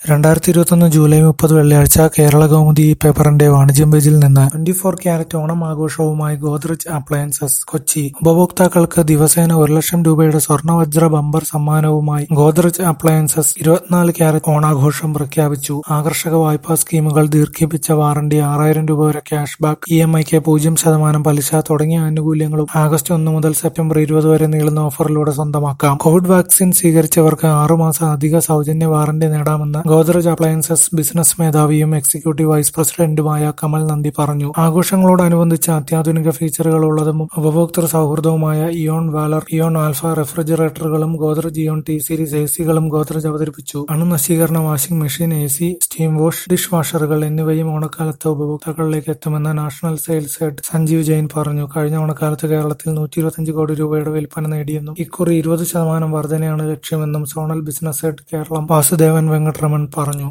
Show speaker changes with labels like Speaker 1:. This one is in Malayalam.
Speaker 1: രണ്ടായിരത്തി ഇരുപത്തൊന്ന് ജൂലൈ മുപ്പത് വെള്ളിയാഴ്ച കേരളകൗമുദി പേപ്പറിന്റെ വാണിജ്യം പേജിൽ നിന്ന് ട്വന്റി ഫോർ ക്യാരറ്റ് ഓണം ആഘോഷവുമായി ഗോദ്റെജ് അപ്ലയൻസസ് കൊച്ചി ഉപഭോക്താക്കൾക്ക് ദിവസേന ഒരു ലക്ഷം രൂപയുടെ സ്വർണ്ണവജ്ര ബമ്പർ സമ്മാനവുമായി ഗോദ്റെജ് അപ്ലയൻസസ് ഇരുപത്തിനാല് ക്യാരറ്റ് ഓണാഘോഷം പ്രഖ്യാപിച്ചു ആകർഷക വായ്പാ സ്കീമുകൾ ദീർഘിപ്പിച്ച വാറണ്ടി ആറായിരം രൂപ വരെ ക്യാഷ് ബാക്ക് ഇ എം ഐക്ക് പൂജ്യം ശതമാനം പലിശ തുടങ്ങിയ ആനുകൂല്യങ്ങളും ആഗസ്റ്റ് ഒന്ന് മുതൽ സെപ്റ്റംബർ ഇരുപത് വരെ നീളുന്ന ഓഫറിലൂടെ സ്വന്തമാക്കാം കോവിഡ് വാക്സിൻ സ്വീകരിച്ചവർക്ക് ആറുമാസം അധിക സൗജന്യ വാറണ്ടി നേടാമെന്ന് ഗോദ്റെജ് അപ്ലയൻസസ് ബിസിനസ് മേധാവിയും എക്സിക്യൂട്ടീവ് വൈസ് പ്രസിഡന്റുമായ കമൽ നന്ദി പറഞ്ഞു ആഘോഷങ്ങളോടനുബന്ധിച്ച് അത്യാധുനിക ഫീച്ചറുകളുള്ളതും ഉപഭോക്തൃ സൗഹൃദവുമായ ഇയോൺ വാലർ ഇയോൺ ആൽഫ റെഫ്രിജറേറ്ററുകളും Godrej Eon T series A സികളും ഗോദ്റെജ് അവതരിപ്പിച്ചു അണുനശീകരണ washing machine A C steam wash dish വാഷറുകൾ എന്നിവയും ഓണക്കാലത്ത് ഉപഭോക്താക്കളിലേക്ക് എത്തുമെന്ന് national sales head Sanjeev Jain പറഞ്ഞു കഴിഞ്ഞ ഓണക്കാലത്ത് കേരളത്തിൽ നൂറ്റി ഇരുപത്തിയഞ്ച് കോടി രൂപയുടെ വിൽപ്പന നേടിയെന്നും ഇക്കുറി ഇരുപത് ശതമാനം വർധനയാണ് ലക്ഷ്യമെന്നും zonal business head Keralam Vasudevan Venkataraman പറഞ്ഞു